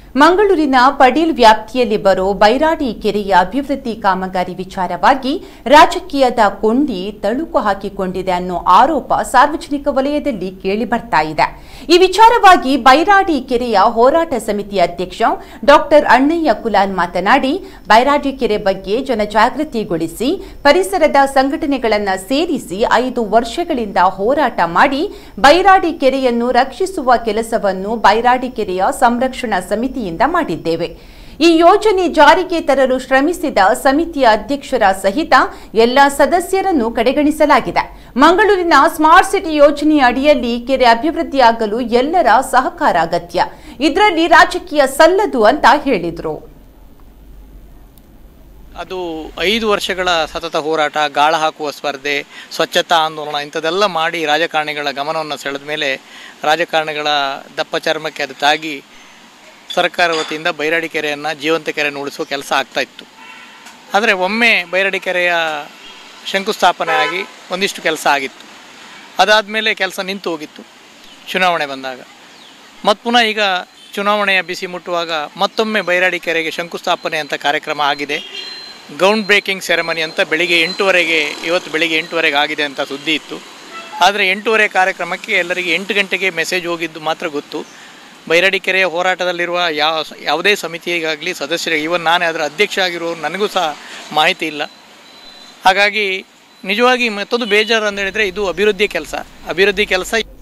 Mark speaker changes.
Speaker 1: ಮಂಗಳೂರಿನ ಪಡೀಲ್ ವ್ಯಾಪ್ತಿಯಲ್ಲಿ ಬರೋ ಬೈರಾಡಿ ಕೆರೆಯ ಅಭಿವೃದ್ಧಿ ಕಾಮಗಾರಿ ವಿಚಾರವಾಗಿ ರಾಜಕೀಯದ ಕೊಂಡಿ ತಳುಕು ಹಾಕಿಕೊಂಡಿದೆ ಅನ್ನೋ ಆರೋಪ ಸಾರ್ವಜನಿಕ ವಲಯದಲ್ಲಿ ಕೇಳಿ ಬರ್ತಾ ಇದೆ ಈ ವಿಚಾರವಾಗಿ ಬೈರಾಡಿ ಕೆರೆಯ ಹೋರಾಟ ಸಮಿತಿ ಅಧ್ಯಕ್ಷ ಡಾಕ್ಟರ್ ಅಣ್ಣಯ್ಯ ಕುಲಾಲ್ ಮಾತನಾಡಿ ಬೈರಾಡಿ ಕೆರೆ ಬಗ್ಗೆ ಜನಜಾಗೃತಿಗೊಳಿಸಿ ಪರಿಸರದ ಸಂಘಟನೆಗಳನ್ನು ಸೇರಿಸಿ ಐದು ವರ್ಷಗಳಿಂದ ಹೋರಾಟ ಮಾಡಿ ಬೈರಾಡಿ ಕೆರೆಯನ್ನು ರಕ್ಷಿಸುವ ಕೆಲಸವನ್ನು ಬೈರಾಡಿ ಕೆರೆಯ ಸಂರಕ್ಷಣಾ ಸಮಿತಿಯಿಂದ ಮಾಡಿದ್ದೇವೆ ಈ ಯೋಜನೆ ಜಾರಿಗೆ ತರಲು ಶ್ರಮಿಸಿದ ಸಮಿತಿಯ ಅಧ್ಯಕ್ಷರ ಸಹಿತ ಎಲ್ಲ ಸದಸ್ಯರನ್ನು ಕಡೆಗಣಿಸಲಾಗಿದೆ ಮಂಗಳೂರಿನ ಸ್ಮಾರ್ಟ್ ಸಿಟಿ ಯೋಜನೆಯ ಅಡಿಯಲ್ಲಿ ಕೆರೆ ಅಭಿವೃದ್ಧಿಯಾಗಲು ಎಲ್ಲರ ಸಹಕಾರ ಅಗತ್ಯ ಇದರಲ್ಲಿ ರಾಜಕೀಯ ಸಲ್ಲದು ಅಂತ ಹೇಳಿದ್ರು
Speaker 2: ಅದು ಐದು ವರ್ಷಗಳ ಸತತ ಹೋರಾಟ ಗಾಳ ಹಾಕುವ ಸ್ಪರ್ಧೆ ಸ್ವಚ್ಛತಾ ಆಂದೋಲನ ಇಂಥದ್ದೆಲ್ಲ ಮಾಡಿ ರಾಜಕಾರಣಿಗಳ ಗಮನವನ್ನು ಸೆಳೆದ ಮೇಲೆ ರಾಜಕಾರಣಿಗಳ ದಪ್ಪ ಚರ್ಮಕ್ಕೆ ಅದು ತಾಗಿ ಸರ್ಕಾರ ವತಿಯಿಂದ ಬೈರಾಡಿ ಕೆರೆಯನ್ನು ಜೀವಂತ ಕೆರೆಯನ್ನು ಉಳಿಸುವ ಕೆಲಸ ಆಗ್ತಾ ಇತ್ತು ಆದರೆ ಒಮ್ಮೆ ಬೈರಾಡಿ ಕೆರೆಯ ಶಂಕುಸ್ಥಾಪನೆ ಆಗಿ ಒಂದಿಷ್ಟು ಕೆಲಸ ಆಗಿತ್ತು ಅದಾದಮೇಲೆ ಕೆಲಸ ನಿಂತು ಹೋಗಿತ್ತು ಚುನಾವಣೆ ಬಂದಾಗ ಮತ್ತು ಪುನಃ ಈಗ ಚುನಾವಣೆಯ ಬಿಸಿ ಮುಟ್ಟುವಾಗ ಮತ್ತೊಮ್ಮೆ ಬೈರಾಡಿ ಕೆರೆಗೆ ಶಂಕುಸ್ಥಾಪನೆ ಅಂತ ಕಾರ್ಯಕ್ರಮ ಆಗಿದೆ ಗೌಂಡ್ ಬ್ರೇಕಿಂಗ್ ಸೆರೆಮನಿ ಅಂತ ಬೆಳಿಗ್ಗೆ ಎಂಟುವರೆಗೆ ಇವತ್ತು ಬೆಳಿಗ್ಗೆ ಎಂಟುವರೆಗೆ ಆಗಿದೆ ಅಂತ ಸುದ್ದಿ ಇತ್ತು ಆದರೆ ಎಂಟೂವರೆ ಕಾರ್ಯಕ್ರಮಕ್ಕೆ ಎಲ್ಲರಿಗೆ ಎಂಟು ಗಂಟೆಗೆ ಮೆಸೇಜ್ ಹೋಗಿದ್ದು ಮಾತ್ರ ಗೊತ್ತು ಬೈರಾಡಿ ಕೆರೆಯ ಹೋರಾಟದಲ್ಲಿರುವ ಯಾವ ಯಾವುದೇ ಸಮಿತಿಗಾಗಲಿ ಸದಸ್ಯರಿಗೆ ಇವನ್ ನಾನೇ ಅದರ ಅಧ್ಯಕ್ಷ ಆಗಿರೋ ನನಗೂ ಸಹ ಮಾಹಿತಿ ಇಲ್ಲ ಹಾಗಾಗಿ ನಿಜವಾಗಿ ಮತ್ತೊಂದು ಬೇಜಾರು ಅಂತ ಹೇಳಿದರೆ ಇದು ಅಭಿವೃದ್ಧಿ ಕೆಲಸ ಅಭಿವೃದ್ಧಿ ಕೆಲಸ